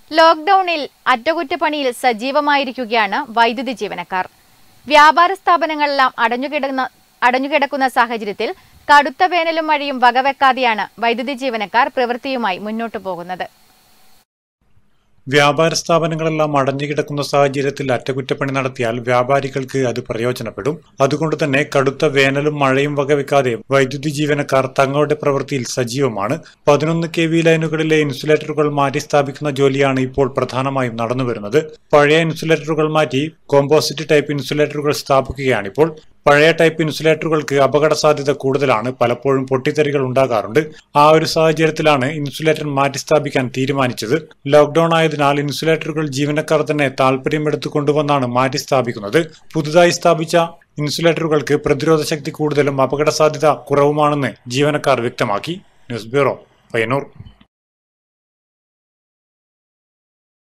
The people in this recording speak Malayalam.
ലോക്ഡൌണിൽ അറ്റകുറ്റപ്പണിയിൽ സജീവമായിരിക്കുകയാണ് വൈദ്യുതി ജീവനക്കാർ വ്യാപാര സ്ഥാപനങ്ങളെല്ലാം അടഞ്ഞുകിടക്കുന്ന അടഞ്ഞുകിടക്കുന്ന സാഹചര്യത്തിൽ കടുത്ത വേനലും മഴയും വകവെക്കാതെയാണ് വൈദ്യുതി ജീവനക്കാർ പ്രവൃത്തിയുമായി മുന്നോട്ടു പോകുന്നത് വ്യാപാര സ്ഥാപനങ്ങളെല്ലാം അടഞ്ഞുകിടക്കുന്ന സാഹചര്യത്തിൽ അറ്റകുറ്റപ്പണി നടത്തിയാൽ വ്യാപാരികൾക്ക് അത് പ്രയോജനപ്പെടും അതുകൊണ്ട് തന്നെ കടുത്ത വേനലും മഴയും വകവെക്കാതെ വൈദ്യുതി ജീവനക്കാർ തങ്ങളുടെ പ്രവൃത്തിയിൽ സജീവമാണ് പതിനൊന്ന് കെ വി ലൈനുകളിലെ ഇൻസുലേറ്ററുകൾ മാറ്റി സ്ഥാപിക്കുന്ന ജോലിയാണ് ഇപ്പോൾ പ്രധാനമായും നടന്നുവരുന്നത് പഴയ ഇൻസുലേറ്ററുകൾ മാറ്റി കോമ്പോസിറ്റ് ടൈപ്പ് ഇൻസുലേറ്ററുകൾ സ്ഥാപിക്കുകയാണിപ്പോൾ പഴയ ടൈപ്പ് ഇൻസുലേറ്ററുകൾക്ക് അപകട സാധ്യത കൂടുതലാണ് പലപ്പോഴും പൊട്ടിത്തെറികൾ ഉണ്ടാകാറുണ്ട് ആ ഒരു സാഹചര്യത്തിലാണ് ഇൻസുലേറ്റർ മാറ്റി സ്ഥാപിക്കാൻ തീരുമാനിച്ചത് ലോക്ഡൌൺ ആയതിനാൽ ഇൻസുലേറ്ററുകൾ ജീവനക്കാർ തന്നെ താല്പര്യമെടുത്തു കൊണ്ടുവന്നാണ് മാറ്റി സ്ഥാപിക്കുന്നത് പുതുതായി സ്ഥാപിച്ച ഇൻസുലേറ്ററുകൾക്ക് പ്രതിരോധ ശക്തി കൂടുതലും അപകട സാധ്യത കുറവുമാണെന്ന് ജീവനക്കാർ വ്യക്തമാക്കി ന്യൂസ് ബ്യൂറോ പയ്യന്നൂർ